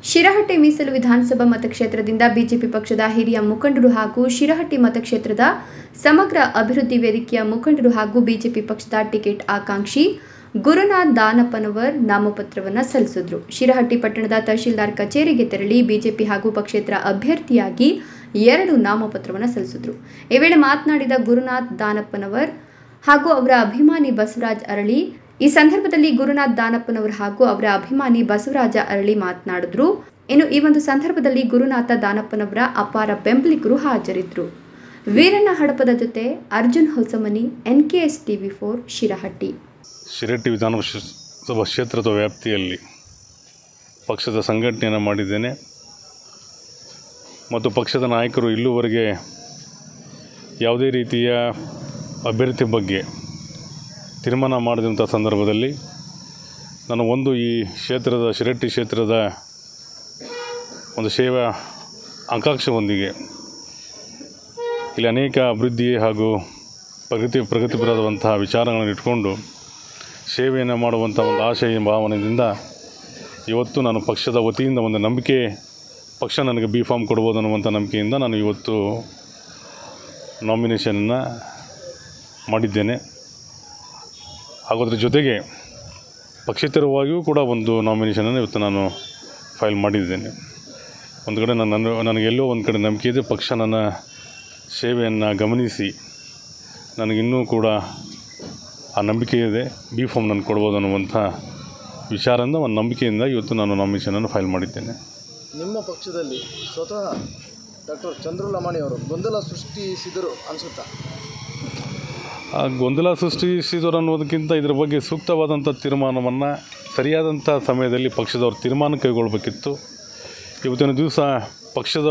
ಶಿರಹಟ್ಟಿ ಮೀಸಲು ವಿಧಾನಸಭಾ ಮತಕ್ಷೇತ್ರದಿಂದ ಬಿಜೆಪಿ ಪಕ್ಷದ ಹಿರಿಯ ಮುಖಂಡರು ಹಾಗೂ ಶಿರಹಟ್ಟಿ ಮತಕ್ಷೇತ್ರದ ಸಮಗ್ರ ಅಭಿವೃದ್ಧಿ ವೇದಿಕೆಯ ಮುಖಂಡರು ಹಾಗೂ ಬಿಜೆಪಿ ಪಕ್ಷದ ಟಿಕೆಟ್ ಆಕಾಂಕ್ಷಿ ಗುರುನಾಥ್ ದಾನಪ್ಪನವರ್ ನಾಮಪತ್ರವನ್ನು ಸಲ್ಲಿಸಿದ್ರು ಶಿರಹಟ್ಟಿ ಪಟ್ಟಣದ ತಹಶೀಲ್ದಾರ್ ಕಚೇರಿಗೆ ತೆರಳಿ ಬಿಜೆಪಿ ಹಾಗೂ ಪಕ್ಷೇತರ ಅಭ್ಯರ್ಥಿಯಾಗಿ ಎರಡು ನಾಮಪತ್ರವನ್ನು ಸಲ್ಲಿಸಿದ್ರು ಈ ವೇಳೆ ಮಾತನಾಡಿದ ಗುರುನಾಥ್ ದಾನಪ್ಪನವರ್ ಹಾಗೂ ಅವರ ಅಭಿಮಾನಿ ಬಸವರಾಜ್ ಅರಳಿ ಈ ಸಂದರ್ಭದಲ್ಲಿ ಗುರುನಾಥ್ ದಾನಪ್ಪನವರು ಹಾಗೂ ಅವರ ಅಭಿಮಾನಿ ಬಸವರಾಜ ಅರಳಿ ಮಾತನಾಡಿದ್ರು ಇನ್ನು ಈ ಒಂದು ಸಂದರ್ಭದಲ್ಲಿ ಗುರುನಾಥ ದಾನಪ್ಪನವರ ಅಪಾರ ಬೆಂಬಲಿಗರು ಹಾಜರಿದ್ದರು ವೀರಣ್ಣ ಹಡಪದ ಜೊತೆ Arjun Hosamani N K S TV four Shirahatti Shiratti ವಿಧಾನಸಭಾ ಕ್ಷೇತ್ರದ ವ್ಯಾಪ್ತಿಯಲ್ಲಿ ಪಕ್ಷದ ಸಂಘಟನೆಯನ್ನು ಮಾಡಿದ್ದೇನೆ ಮತ್ತು ಪಕ್ಷದ ನಾಯಕರು ಇಲ್ಲಿವರೆಗೆ ಯಾವುದೇ ರೀತಿಯ ಅಭ್ಯರ್ಥಿ ಬಗ್ಗೆ ತೀರ್ಮಾನ ಮಾಡಿದಂಥ ಸಂದರ್ಭದಲ್ಲಿ ನಾನು ಒಂದು ಈ ಕ್ಷೇತ್ರದ ಶಿರಟ್ಟಿ ಕ್ಷೇತ್ರದ ಒಂದು ಸೇವಾ ಆಕಾಂಕ್ಷೆಯೊಂದಿಗೆ ಇಲ್ಲಿ ಅನೇಕ ಅಭಿವೃದ್ಧಿ ಹಾಗೂ ಪ್ರಗತಿ ಪ್ರಗತಿಪರವಾದಂತಹ ವಿಚಾರಗಳನ್ನು ಇಟ್ಕೊಂಡು ಸೇವೆಯನ್ನು ಮಾಡುವಂಥ ಒಂದು ಆಶಯ ಭಾವನೆಯಿಂದ ಇವತ್ತು ನಾನು ಪಕ್ಷದ ವತಿಯಿಂದ ಒಂದು ನಂಬಿಕೆ ಪಕ್ಷ ನನಗೆ ಬಿ ಫಾರ್ಮ್ ಕೊಡ್ಬೋದು ಅನ್ನುವಂಥ ನಂಬಿಕೆಯಿಂದ ನಾನು ಇವತ್ತು ನಾಮಿನೇಷನನ್ನು ಮಾಡಿದ್ದೇನೆ ಹಾಗೂ ಅದ್ರ ಜೊತೆಗೆ ಪಕ್ಷೇತರವಾಗಿಯೂ ಕೂಡ ಒಂದು ನಾಮಿನೇಷನನ್ನು ಇವತ್ತು ನಾನು ಫೈಲ್ ಮಾಡಿದ್ದೇನೆ ಒಂದು ಕಡೆ ನನ್ನ ನನಗೆಲ್ಲೋ ಒಂದು ಕಡೆ ನಂಬಿಕೆ ಇದೆ ಪಕ್ಷ ನನ್ನ ಸೇವೆಯನ್ನು ಗಮನಿಸಿ ನನಗಿನ್ನೂ ಕೂಡ ಆ ನಂಬಿಕೆ ಇದೆ ಬಿ ಫಾರ್ಮ್ ನಾನು ಕೊಡ್ಬೋದು ಅನ್ನುವಂಥ ವಿಚಾರದಿಂದ ಒಂದು ನಂಬಿಕೆಯಿಂದ ಇವತ್ತು ನಾನು ನಾಮಿನೇಷನನ್ನು ಫೈಲ್ ಮಾಡಿದ್ದೇನೆ ನಿಮ್ಮ ಪಕ್ಷದಲ್ಲಿ ಸ್ವತಃ ಡಾಕ್ಟರ್ ಚಂದ್ರು ಲಮಾಣಿ ಅವರು ಗೊಂದಲ ಸೃಷ್ಟಿಸಿದರು ಅನಿಸುತ್ತಾ ಆ ಗೊಂದಲ ಸೃಷ್ಟಿಸಿದರು ಅನ್ನೋದಕ್ಕಿಂತ ಇದರ ಬಗ್ಗೆ ಸೂಕ್ತವಾದಂಥ ತೀರ್ಮಾನವನ್ನು ಸರಿಯಾದಂಥ ಸಮಯದಲ್ಲಿ ಪಕ್ಷದವ್ರು ತೀರ್ಮಾನ ಕೈಗೊಳ್ಳಬೇಕಿತ್ತು ಇವತ್ತಿನ ದಿವಸ ಪಕ್ಷದ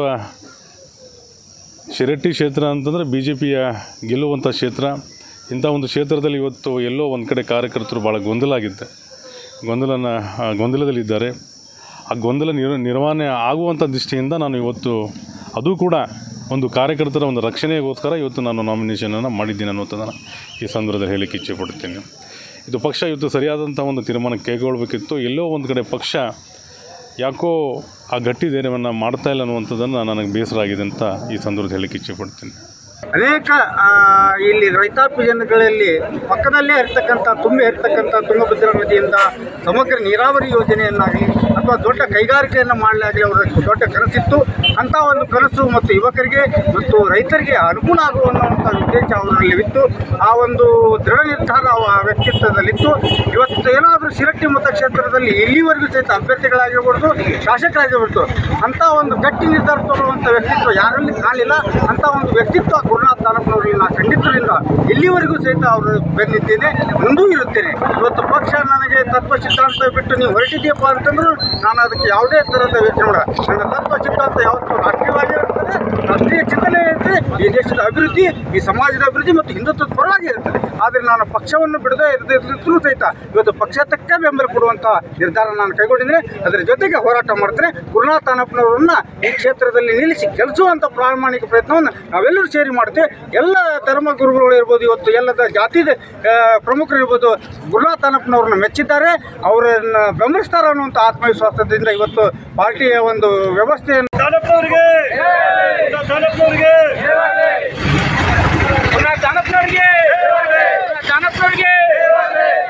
ಶಿರಟ್ಟಿ ಕ್ಷೇತ್ರ ಅಂತಂದರೆ ಬಿ ಜೆ ಪಿಯ ಗೆಲ್ಲುವಂಥ ಕ್ಷೇತ್ರ ಇಂಥ ಒಂದು ಕ್ಷೇತ್ರದಲ್ಲಿ ಇವತ್ತು ಎಲ್ಲೋ ಒಂದು ಕಡೆ ಕಾರ್ಯಕರ್ತರು ಭಾಳ ಗೊಂದಲ ಆಗಿದೆ ಗೊಂದಲನ ಆ ಗೊಂದಲದಲ್ಲಿದ್ದಾರೆ ಆ ಗೊಂದಲ ನಿರ್ ನಿರ್ವಹಣೆ ಆಗುವಂಥ ದೃಷ್ಟಿಯಿಂದ ನಾನು ಇವತ್ತು ಅದು ಕೂಡ ಒಂದು ಕಾರ್ಯಕರ್ತರ ಒಂದು ರಕ್ಷಣೆಗೋಸ್ಕರ ಇವತ್ತು ನಾನು ನಾಮಿನೇಷನನ್ನು ಮಾಡಿದ್ದೀನಿ ಅನ್ನೋದನ್ನು ಈ ಸಂದರ್ಭದಲ್ಲಿ ಹೇಳಲಿಕ್ಕೆ ಇಚ್ಛೆ ಪಡ್ತೀನಿ ಇದು ಪಕ್ಷ ಇವತ್ತು ಸರಿಯಾದಂಥ ಒಂದು ತೀರ್ಮಾನ ಕೈಗೊಳ್ಳಬೇಕಿತ್ತು ಎಲ್ಲೋ ಒಂದು ಕಡೆ ಪಕ್ಷ ಯಾಕೋ ಆ ಗಟ್ಟಿ ಧೈರ್ಯವನ್ನು ಮಾಡ್ತಾ ಇಲ್ಲ ಅನ್ನುವಂಥದ್ದನ್ನು ನನಗೆ ಬೇಸರ ಆಗಿದೆ ಅಂತ ಈ ಸಂದರ್ಭದಲ್ಲಿ ಹೇಳಲಿಕ್ಕೆ ಇಚ್ಛೆ ಪಡ್ತೀನಿ ಅನೇಕ ಆ, ಇಲ್ಲಿ ರೈತಾಪಿ ಜನಗಳಲ್ಲಿ ಪಕ್ಕದಲ್ಲೇ ಇರ್ತಕ್ಕಂಥ ತುಂಬಿ ಇರ್ತಕ್ಕಂಥ ತುಂಗಭದ್ರಾ ನದಿಯಿಂದ ಸಮಗ್ರ ನೀರಾವರಿ ಯೋಜನೆಯನ್ನಾಗಲಿ ಅಥವಾ ದೊಡ್ಡ ಕೈಗಾರಿಕೆಯನ್ನು ಮಾಡಲಾಗಲಿ ಅವರ ದೊಡ್ಡ ಕನಸಿತ್ತು ಅಂಥ ಒಂದು ಕನಸು ಮತ್ತು ಯುವಕರಿಗೆ ಮತ್ತು ರೈತರಿಗೆ ಅನುಕೂಲ ಆಗುವಂಥ ಉದ್ದೇಶ ಅವರಲ್ಲಿತ್ತು ಆ ಒಂದು ದೃಢ ನಿರ್ಧಾರ ಆ ವ್ಯಕ್ತಿತ್ವದಲ್ಲಿತ್ತು ಇವತ್ತು ಏನಾದರೂ ಶಿರಟ್ಟಿ ಮತಕ್ಷೇತ್ರದಲ್ಲಿ ಇಲ್ಲಿವರೆಗೂ ಸಹಿತ ಅಭ್ಯರ್ಥಿಗಳಾಗಿರ್ಬೋದು ಶಾಸಕರಾಗಿರ್ಬೋದು ಅಂಥ ಒಂದು ಗಟ್ಟಿ ನಿರ್ಧಾರ ತಗೊಳ್ಳುವಂಥ ವ್ಯಕ್ತಿತ್ವ ಯಾರಲ್ಲಿ ಕಾಣಲಿಲ್ಲ ಅಂಥ ಒಂದು ವ್ಯಕ್ತಿತ್ವ ಗುರುನಾಥ್ ತಾಲೂಕಿನವರಲ್ಲಿ ನಾನು ಖಂಡಿತರಿಂದ ಇಲ್ಲಿವರೆಗೂ ಸಹಿತ ಅವರು ಬೆನ್ನಿದ್ದೇನೆ ಮುಂದೂ ಇರುತ್ತೇನೆ ಇವತ್ತು ಪಕ್ಷ ನನಗೆ ತತ್ವ ಸಿದ್ಧಾಂತ ಬಿಟ್ಟು ನೀವು ಹೊರಟಿದ್ದೀಯಪ್ಪ ಅಂತಂದ್ರು ನಾನು ಅದಕ್ಕೆ ಯಾವುದೇ ಥರದ ಯೋಚನೆ ಮಾಡ ನನ್ನ ತತ್ವ ಸಿದ್ಧಾಂತ ಯಾವತ್ತೂ ರಾಷ್ಟ್ರೀಯವಾಗಿರುತ್ತದೆ ರಾಷ್ಟ್ರೀಯ ಚಿಂತನೆ ಇರುತ್ತೆ ಈ ದೇಶದ ಅಭಿವೃದ್ಧಿ ಈ ಸಮಾಜದ ಅಭಿವೃದ್ಧಿ ಮತ್ತು ಹಿಂದುತ್ವದ ಪರವಾಗಿ ಇರುತ್ತದೆ ಆದರೆ ನಾನು ಪಕ್ಷವನ್ನು ಬಿಡದೇ ಇರದಿದ್ರೂ ಸಹಿತ ಇವತ್ತು ಪಕ್ಷ ತಕ್ಕ ಬೆಂಬಲ ಕೊಡುವಂಥ ನಿರ್ಧಾರ ನಾನು ಕೈಗೊಂಡಿದ್ದೇನೆ ಅದರ ಜೊತೆಗೆ ಹೋರಾಟ ಮಾಡ್ತೇನೆ ಗುರುನಾಥ್ ಅನಪ್ಪನವರನ್ನ ಈ ಕ್ಷೇತ್ರದಲ್ಲಿ ನಿಲ್ಲಿಸಿ ಕೆಲಸುವಂಥ ಪ್ರಾಮಾಣಿಕ ಪ್ರಯತ್ನವನ್ನು ನಾವೆಲ್ಲರೂ ಸೇರಿ ಮಾಡ್ತೇವೆ ಎಲ್ಲ ಧರ್ಮ ಗುರುಗಳು ಇರ್ಬೋದು ಇವತ್ತು ಎಲ್ಲದ ಜಾತಿದ ಆ, ಪ್ರಮುಖರು ಇರ್ಬೋದು ಗುರುನಾಥ್ ಅನಪ್ಪನವ್ರನ್ನ ಮೆಚ್ಚಿದ್ದಾರೆ ಅವರನ್ನು ಬೆಂಬಲಿಸ್ತಾರೆ ಅನ್ನುವಂಥ ಆತ್ಮವಿಶ್ವಾಸದಿಂದ ಇವತ್ತು ಪಾರ್ಟಿಯ ಒಂದು ವ್ಯವಸ್ಥೆಯನ್ನು ದಾನಪ್ಪನವರಿಗೆ